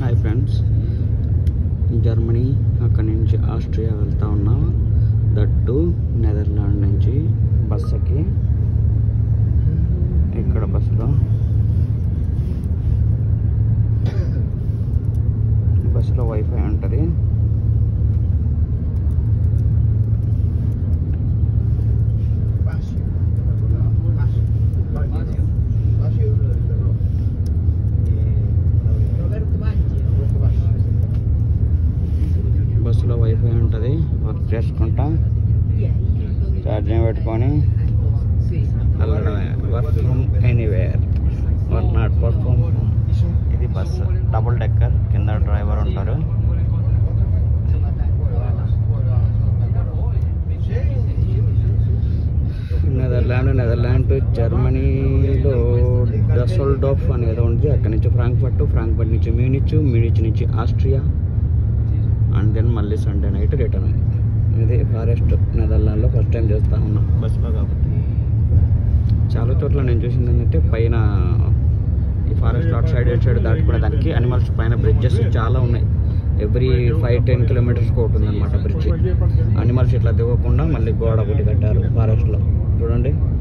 hi friends Germany అక్కడి నుంచి Austria వెళ్తా ఉన్నాం దట్టు నెదర్లాండ్ నుంచి బస్సుకి ఇక్కడ బస్సులో బస్సులో వైఫై ఉంటుంది బస్సులో వైఫై ఉంటుంది వర్క్ చేసుకుంటా ఛార్జింగ్ పెట్టుకొని వెళ్ళడమే work from anywhere work not work from ఇది బస్సు డబుల్ డెక్కర్ కింద డ్రైవర్ ఉంటారు నెదర్లాండ్ నెదర్లాండ్ టు జర్మనీలో డసోల్డోఫ్ అనేది ఉంది అక్కడి నుంచి ఫ్రాంక్ఫర్ట్ ఫ్రాంక్ఫర్ట్ నుంచి మ్యూనిచ్ మ్యూనిచ్ నుంచి ఆస్ట్రియా అండ్ దెన్ మళ్ళీ సండే నైట్ రిటర్న్ ఇది ఫారెస్ట్ నెదర్లాండ్లో ఫస్ట్ టైం చేస్తా ఉన్నాం బస్సులో కాబట్టి చాలా చోట్ల నేను చూసింది ఏంటంటే పైన ఈ ఫారెస్ట్ అటు సైడ్ ఇటు సైడ్ దాటుకునే దానికి అనిమల్స్ పైన బ్రిడ్జెస్ చాలా ఉన్నాయి ఎవ్రీ ఫైవ్ టెన్ కిలోమీటర్స్కి ఒకటి ఉందన్నమాట బ్రిడ్జ్ అనిమల్స్ ఇట్లా దిగకుండా మళ్ళీ గోడ ఒకటి కట్టారు ఫారెస్ట్లో చూడండి